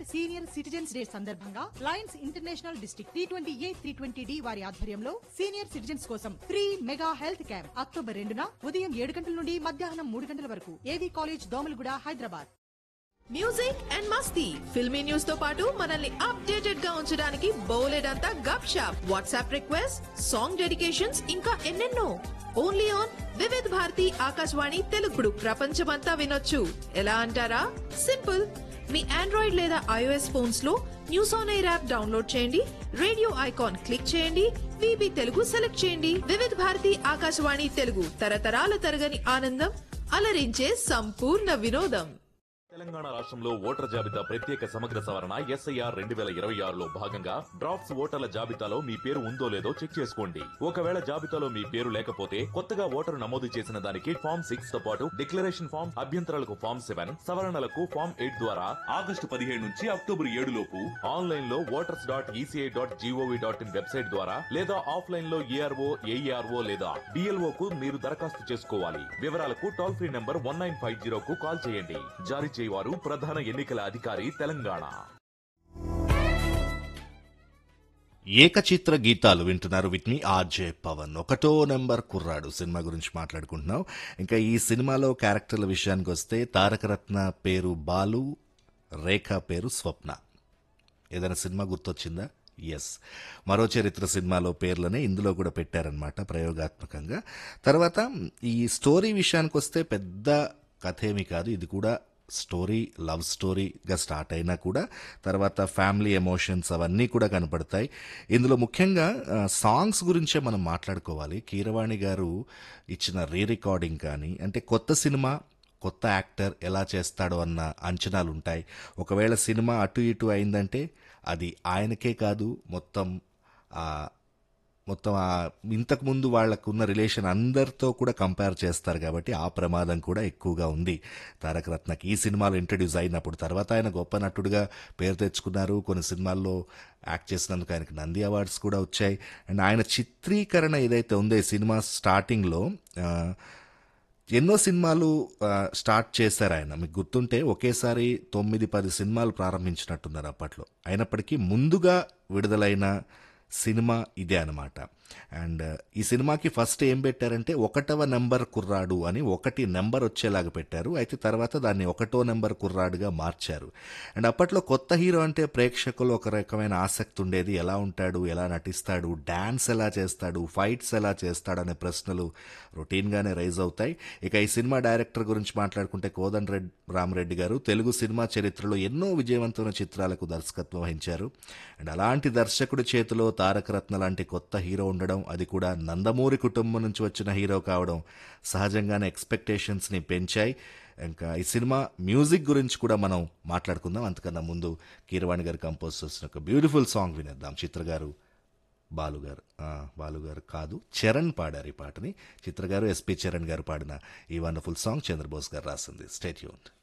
senior citizens day సందర్భంగా lions international district three twenty A three twenty D వారి ఆధ్వర్యంలో senior citizens కోసం free mega health camp October రెండున ఉదయం ఏడు గంటల నుండి మధ్యాహ్నం మూడు గంటల వరకు AV college Domalguda Hyderabad music and masti filmy news తో పాటు మనల్ని అప్డేటెడ్ గా ఉంచడానికి బోలెడంతా గప్ షాప్ వాట్సాప్ రిక్వెస్ట్ సాంగ్ డెడికేషన్స్ ఇంకా ఎన్నెన్నో ఓన్లీ ఆన్ వివిధ్ భారతి ఆకాశవాణి తెలుగుడు ప్రపంచమంతా వినొచ్చు ఎలా అంటారా సింపుల్ మీ ఆండ్రాయిడ్ లేదా ఐఓఎస్ ఫోన్స్ లో news on air app download చేయండి రేడియో ఐకాన్ క్లిక్ చేయండి విబి తెలుగు సెలెక్ట్ చేయండి వివిధ్ భారతి ఆకాశవాణి తెలుగు తరతరాల తరగని ఆనందం అలరించే సంపూర్ణ వినోదం తెలంగాణ రాష్ట్రంలో ఓటర్ జాబితా ప్రత్యేక సమగ్ర సవరణ ఎస్ఐఆర్ రెండు వేల ఇరవై ఆరులో భాగంగా డ్రాఫ్ట్స్ ఓటర్ల జాబితాలో మీ పేరు ఉందో లేదో చెక్ చేసుకోండి ఒకవేళ జాబితాలో మీ పేరు లేకపోతే కొత్తగా ఓటరు నమోదు చేసిన దానికి ఫామ్ సిక్స్ తో పాటు డిక్లరేషన్ ఫామ్ అభ్యంతరాలకు ఫామ్ సెవెన్ సవరణలకు ఫామ్ ఎయిట్ ద్వారా ఆగస్టు పదిహేడు నుంచి అక్టోబర్ ఏడు లోపు ఆన్లైన్ లో voters dot ECI dot GOV dot in website ద్వారా లేదా ఆఫ్లైన్ లో ఏఆర్ఓ ఏఈఆర్ఓ లేదా డిఎల్ఓ కు మీరు దరఖాస్తు చేసుకోవాలి వివరాలకు toll free number one nine five zero కు కాల్ చేయండి జారీ చేయవారు ప్రధాన ఎన్నికల అధికారి తెలంగాణ ఏకచిత్ర గీతాలు వింటున్నారు వీటిని ఆర్జే పవన్ ఒకటో నెంబర్ కుర్రాడు సినిమా గురించి మాట్లాడుకుంటున్నాం ఇంకా ఈ సినిమాలో క్యారెక్టర్ల విషయానికి వస్తే తారకరత్న పేరు బాలు రేఖ పేరు స్వప్న ఏదైనా సినిమా గుర్తొచ్చిందా ఎస్ మరో చరిత్ర సినిమాలో పేర్లనే ఇందులో కూడా పెట్టారనమాట ప్రయోగాత్మకంగా తర్వాత ఈ స్టోరీ విషయానికి వస్తే పెద్ద కథ ఏమీ కాదు ఇది కూడా స్టోరీ లవ్ స్టోరీగా స్టార్ట్ అయినా కూడా తర్వాత ఫ్యామిలీ ఎమోషన్స్ అవన్నీ కూడా కనపడతాయి ఇందులో ముఖ్యంగా ఆ, సాంగ్స్ గురించే మనం మాట్లాడుకోవాలి కీరవాణి గారు ఇచ్చిన రీ రికార్డింగ్ కానీ అంటే కొత్త సినిమా కొత్త యాక్టర్ ఎలా చేస్తాడో అన్న అంచనాలు ఉంటాయి ఒకవేళ సినిమా అటు ఇటు అయిందంటే అది ఆయనకే కాదు మొత్తం ఆ మొత్తం ఆ ఇంతకుముందు వాళ్ళకున్న రిలేషన్ అందరితో కూడా కంపేర్ చేస్తారు కాబట్టి ఆ ప్రమాదం కూడా ఎక్కువగా ఉంది తారక రత్నకి ఈ సినిమాలో ఇంట్రడ్యూస్ అయినప్పుడు తర్వాత ఆయన గొప్ప నటుడుగా పేరు తెచ్చుకున్నారు కొన్ని సినిమాల్లో యాక్ట్ చేసినందుకు ఆయనకి నంది అవార్డ్స్ కూడా వచ్చాయి అండ్ ఆయన చిత్రీకరణ ఏదైతే ఉందో ఈ సినిమా స్టార్టింగ్లో ఆ, ఎన్నో సినిమాలు ఆ, స్టార్ట్ చేశారు ఆయన మీకు గుర్తుంటే ఒకేసారి తొమ్మిది పది సినిమాలు ప్రారంభించినట్టున్నారు అప్పట్లో అయినప్పటికీ ముందుగా విడుదలైన సినిమా ఇదే అనమాట అండ్ ఈ సినిమాకి ఫస్ట్ ఏం పెట్టారంటే ఒకటవ నెంబర్ కుర్రాడు అని ఒకటి నెంబర్ వచ్చేలాగా పెట్టారు అయితే తర్వాత దాన్ని ఒకటో నెంబర్ కుర్రాడుగా మార్చారు అండ్ అప్పట్లో కొత్త హీరో అంటే ప్రేక్షకులు ఒక రకమైన ఆసక్తి ఉండేది ఎలా ఉంటాడు ఎలా నటిస్తాడు డాన్స్ ఎలా చేస్తాడు ఫైట్స్ ఎలా చేస్తాడు అనే ప్రశ్నలు రొటీన్గానే రైజ్ అవుతాయి ఇక ఈ సినిమా డైరెక్టర్ గురించి మాట్లాడుకుంటే కోదండ రెడ్డి రామరెడ్డి గారు తెలుగు సినిమా చరిత్రలో ఎన్నో విజయవంతమైన చిత్రాలకు దర్శకత్వం వహించారు అండ్ అలాంటి దర్శకుడి చేతిలో తారక రత్న లాంటి కొత్త హీరో ఉండడం అది కూడా నందమూరి కుటుంబం నుంచి వచ్చిన హీరో కావడం సహజంగానే ఎక్స్పెక్టేషన్స్ని పెంచాయి ఇంకా ఈ సినిమా మ్యూజిక్ గురించి కూడా మనం మాట్లాడుకుందాం అంతకన్నా ముందు కీరవాణి గారు కంపోజ్ చేసిన ఒక బ్యూటిఫుల్ సాంగ్ వినేద్దాం చిత్ర గారు బాలు గారు ఆ, బాలు గారు కాదు చరణ్ పాడారు ఈ పాటని చిత్ర గారు ఎస్పి చరణ్ గారు పాడిన ఈ వండర్ఫుల్ సాంగ్ చంద్రబోస్ గారు రాసింది స్టేట్యూన్